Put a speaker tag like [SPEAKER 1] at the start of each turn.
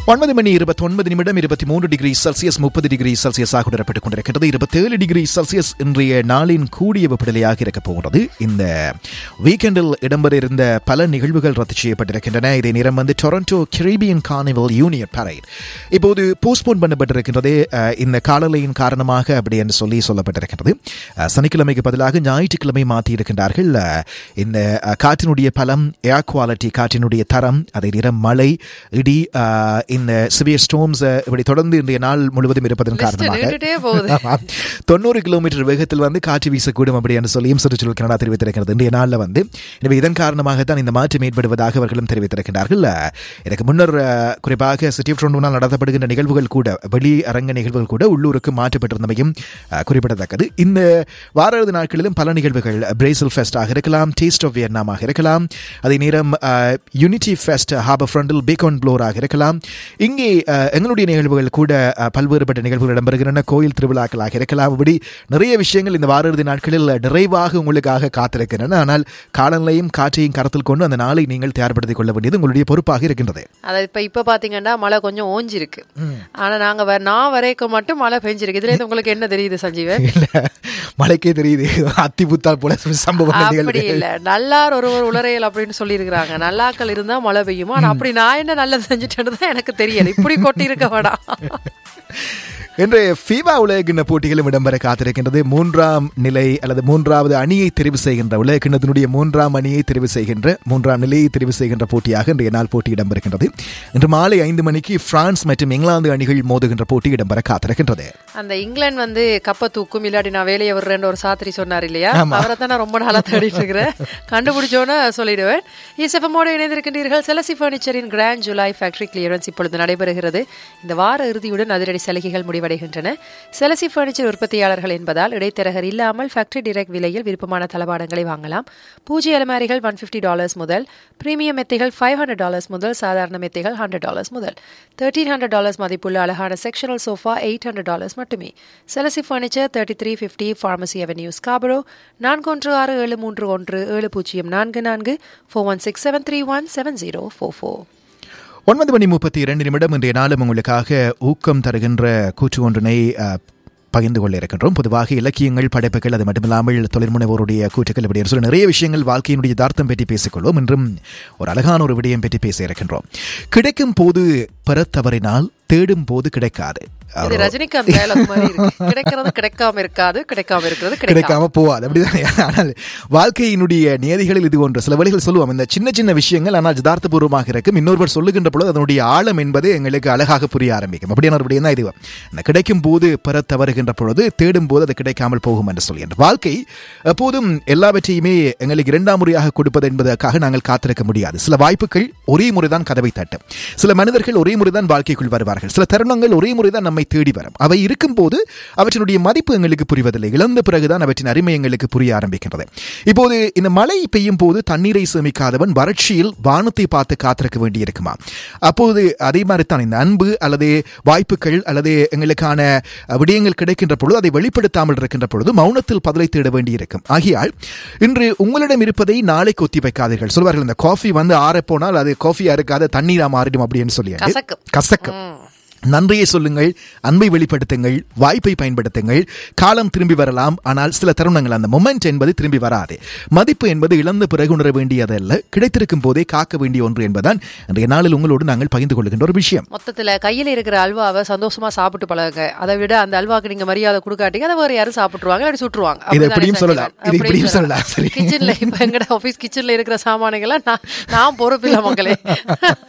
[SPEAKER 1] ஒன்பது மணி இருபத்தி ஒன்பது நிமிடம் இருபத்தி மூன்று டிகிரி செல்சியஸ் முப்பது டிகிரி செல்சியஸாக உணரப்பட்டுக் கொண்டிருக்கிறது இருபத்தேழு டிகிரி செல்சியஸ் இன்றைய நாளின் கூடிய வெப்பநிலையாக இருக்கப் போகிறது இந்த வீக்கெண்டில் இடம்பெற இருந்த பல நிகழ்வுகள் ரத்து செய்யப்பட்டிருக்கின்றன இதே நேரம் வந்து Toronto Caribbean carnival union parade இப்போது போஸ்ட்போன் பண்ணப்பட்டிருக்கின்றது அஹ், இந்த காலநிலையின் காரணமாக அப்படி என்று சொல்லி சொல்லப்பட்டிருக்கிறது அஹ், சனிக்கிழமைக்கு பதிலாக ஞாயிற்றுக்கிழமை மாற்றி இருக்கின்றார்கள் அஹ், இந்த அஹ், காற்றினுடைய பலம் ஏர் குவாலிட்டி காற்றினுடைய தரம் அதே நேரம் மழை இடி அஹ், இந்த சிவியர் ஸ்டோம்ஸ் இப்படி தொடர்ந்து இன்றைய நாள் முழுவதும் இருப்பதன்
[SPEAKER 2] List
[SPEAKER 1] காரணமாக
[SPEAKER 2] நீண்டுட்டே போகுது.
[SPEAKER 1] ஆமாம். தொண்ணூறு கிலோமீட்டர் வேகத்தில் வந்து காற்று வீசக்கூடும் அப்படி என்று சொல்லியும் சுற்றுச்சூழல் கனடா தெரிவித்திருக்கிறது இன்றைய நாளில் வந்து எனவே இதன் காரணமாகத்தான் இந்த மாற்றம் ஏற்படுவதாக அவர்களும் தெரிவித்திருக்கிறார்கள் அஹ், இதற்கு முன்னர் அஹ், குறிப்பாக சிட்டி ஆஃப் டொரண்டோனால் நடத்தப்படுகின்ற நிகழ்வுகள் கூட வெளி அரங்க நிகழ்வுகள் கூட உள்ளூருக்கு மாற்றப்பட்டிருந்தமையும் அஹ், குறிப்பிடத்தக்கது இந்த வார இறுதி நாட்களிலும் பல நிகழ்வுகள் பிரேசில் ஃபெஸ்டாக இருக்கலாம் டேஸ்ட் ஆஃப் வியட்நாமாக இருக்கலாம் அதே நேரம் யூனிட்டி ஃபெஸ்ட் ஹாபர் ஃப்ரண்டில் பேகான் ப்ளோராக இருக்கலாம் இங்கே அஹ், எங்களுடைய நிகழ்வுகள் கூட அஹ், பல்வேறுபட்ட நிகழ்வுகள் இடம்பெறுகின்றன கோயில் திருவிழாக்களாக இருக்கலாம் இப்படி நிறைய விஷயங்கள் இந்த வார இறுதி நாட்களில் நிறைவாக உங்களுக்காக காத்திருக்கின்றன ஆனால் காலநிலையும் காற்றையும் கருத்தில் கொண்டு அந்த நாளை நீங்கள் தயார்படுத்திக் கொள்ள வேண்டியது உங்களுடைய பொறுப்பாக இருக்கின்றது
[SPEAKER 2] அது இப்ப இப்ப பாத்தீங்கன்னா மழை கொஞ்சம் ஓஞ்சிருக்கு ஆனா நாங்க வ- நான் வரைக்கும் மட்டும் மழை பெஞ்சிருக்கு இதுல இருந்து உங்களுக்கு என்ன தெரியுது சஞ்சீவன்
[SPEAKER 1] இல்ல மழைக்கே தெரியுது அத்தி புத்தால் போல சம்பவம்
[SPEAKER 2] அப்படி
[SPEAKER 1] நிகழ்வுகள்.
[SPEAKER 2] இல்ல நல்லார் ஒருவர் உளறையல் அப்படின்னு சொல்லி இருக்கிறாங்க நல்லாக்கள் இருந்தா மழை பெய்யுமா ஆனா அப்படி நான் என்ன நல்லது செஞ்சுட்டேன்னு தான் எனக்கு தெரியல இப்படி கொட்டி இருக்க வேடாம்
[SPEAKER 1] இன்று ஃபீவா உலகிண்ண போட்டிகளும் இடம்பெற காத்திருக்கின்றது மூன்றாம் நிலை அல்லது மூன்றாவது அணியை தெரிவு செய்கின்ற உலகிண்ணத்தினுடைய மூன்றாம் அணியை தெரிவு செய்கின்ற மூன்றாம் நிலையை தெரிவு செய்கின்ற போட்டியாக இன்றைய நாள் போட்டி இடம்பெறுகின்றது இன்று மாலை ஐந்து மணிக்கு பிரான்ஸ் மற்றும் இங்கிலாந்து அணிகள் மோதுகின்ற போட்டி இடம்பெற காத்திருக்கின்றது
[SPEAKER 2] அந்த இங்கிலாந்து வந்து கப்ப தூக்கும் இல்லாட்டி நான் வேலையை விடுறேன்னு ஒரு சாத்திரி சொன்னார் இல்லையா அவரை தான் நான் ரொம்ப நாளா தேடிட்டு இருக்கிறேன் கண்டுபிடிச்சோன்னு சொல்லிடுவேன் இசெஃபமோடு இணைந்திருக்கின்றீர்கள் செலசி பர்னிச்சரின் கிராண்ட் ஜூலை ஃபேக்டரி கிளியரன்ஸ் இப்பொழுது நடைபெறுகிறது இந்த வார இறுதியுடன் அதிரடி சலுகைகள் முடிவடைகின்றன செலசி பர்னிச்சர் உற்பத்தியாளர்கள் என்பதால் இடைத்தரகர் இல்லாமல் ஃபேக்டரி டிரெக்ட் விலையில் விருப்பமான தளபாடங்களை வாங்கலாம் பூஜ்ய அலமாரிகள் ஒன் ஃபிஃப்டி டாலர்ஸ் முதல் பிரீமியம் மெத்தைகள் ஃபைவ் ஹண்ட்ரட் டாலர்ஸ் முதல் சாதாரண மெத்தைகள் ஹண்ட்ரட் டாலர்ஸ் முதல் தேர்ட்டீன் ஹண்ட்ரட் டாலர்ஸ் மதிப்புள்ள அழகான sectional sofa eight hundred dollars மட்டுமே செலசி furniture thirty three fifty pharmacy avenue Scarborough நான்கு ஒன்று ஆறு ஏழு மூன்று ஒன்று ஏழு பூஜ்ஜியம் நான்கு நான்கு four one six seven three one seven zero four four
[SPEAKER 1] ஒன்பது மணி முப்பத்தி இரண்டு நிமிடம் இன்றைய நாளும் உங்களுக்காக ஊக்கம் தருகின்ற கூற்று ஒன்றினை அஹ், பகிர்ந்து கொள்ள இருக்கின்றோம் பொதுவாக இலக்கியங்கள் படைப்புகள் அது மட்டுமில்லாமல் தொழில்முனைவோருடைய கூற்றுக்கள் இப்படி சொல்லி நிறைய விஷயங்கள் வாழ்க்கையினுடைய யதார்த்தம் பற்றி பேசிக்கொள்வோம் இன்றும் ஒரு அழகான ஒரு விடயம் பற்றி பேச இருக்கின்றோம் கிடைக்கும் போது பெறத் தவறினால் தேடும் போது கிடைக்காது
[SPEAKER 2] இது ரஜினிகாந்த் டயலாக் மாதிரி இருக்கு கிடைக்கிறது கிடைக்காம இருக்காது கிடைக்காம இருக்கிறது கிடைக்காம
[SPEAKER 1] கிடைக்காம போகாது அப்படிதானே ஆனால் வாழ்க்கையினுடைய நியதிகளில் இது ஒன்று சில வழிகள் சொல்லுவோம் இந்த சின்ன சின்ன விஷயங்கள் ஆனால் யதார்த்தபூர்வமாக இருக்கும் இன்னொருவர் சொல்லுகின்ற பொழுது அதனுடைய ஆழம் என்பது எங்களுக்கு அழகாக புரிய ஆரம்பிக்கும் அப்படியான ஒரு விடயம் தான் இது இந்த கிடைக்கும் போது பெற தவறுகின்ற பொழுது தேடும் போது அது கிடைக்காமல் போகும் என்று சொல்கின்ற வாழ்க்கை எப்போதும் எல்லாவற்றையுமே எங்களுக்கு இரண்டாம் முறையாக கொடுப்பது என்பதற்காக நாங்கள் காத்திருக்க முடியாது சில வாய்ப்புகள் ஒரே முறைதான் கதவை தட்டும் சில மனிதர்கள் ஒரே முறைதான் வாழ்க்கைக்குள் வருவார்கள் சில தருணங்கள் ஒரே முறைதான் நம்மை தேடி வரும் அவை இருக்கும்போது அவற்றினுடைய மதிப்பு எங்களுக்கு புரிவதில்லை இழந்த பிறகுதான் அவற்றின் அருமை எங்களுக்கு புரிய ஆரம்பிக்கின்றது இப்போது இந்த மழை பெய்யும் போது தண்ணீரை சேமிக்காதவன் வறட்சியில் வானத்தை பார்த்து காத்திருக்க வேண்டியிருக்குமா அப்போது அதே மாதிரி தான் இந்த அன்பு அல்லது வாய்ப்புகள் அல்லது எங்களுக்கான அஹ், விடயங்கள் கிடைக்கின்ற பொழுது அதை வெளிப்படுத்தாமல் இருக்கின்ற பொழுது மௌனத்தில் பதிலை தேட வேண்டியிருக்கும் ஆகையால் இன்று உங்களிடம் இருப்பதை நாளைக்கு ஒத்தி வைக்காதீர்கள் சொல்வார்கள் இந்த காஃபி வந்து ஆறப்போனால் அது காஃபியா இருக்காது தண்ணீரா மாறிடும் அப்படின்னு சொல்லி
[SPEAKER 2] கசக்கும்.
[SPEAKER 1] கசக்கும் நன்றியை சொல்லுங்கள் அன்பை வெளிப்படுத்துங்கள் வாய்ப்பை பயன்படுத்துங்கள் காலம் திரும்பி வரலாம் ஆனால் சில தருணங்கள் அந்த மொமெண்ட் என்பது திரும்பி வராது மதிப்பு என்பது இழந்த பிறகு உணர வேண்டியதல்ல கிடைத்திருக்கும் போதே காக்க வேண்டிய ஒன்று என்பதுதான் இன்றைய நாளில் உங்களோடு நாங்கள் பகிர்ந்து கொள்கின்ற ஒரு விஷயம்
[SPEAKER 2] மொத்தத்துல கையில இருக்கிற அல்வாவை சந்தோஷமா சாப்பிட்டு பழகுங்க அதை விட அந்த அல்வாக்கு நீங்க மரியாதை கொடுக்காட்டீங்க அதை வேற யாரும் சாப்பிட்டுருவாங்க இல்லாட்டி சுட்டுருவாங்க
[SPEAKER 1] இதை எப்படியும் சொல்லலாம். இதை இப்படியும் சொல்லலாம். சரி.
[SPEAKER 2] கிச்சன்ல இப்ப எங்கட ஆபீஸ் கிச்சன்ல இருக்கிற சாமானுங்கெல்லாம் நான் நான் பொறுப்பில்லை மக்களே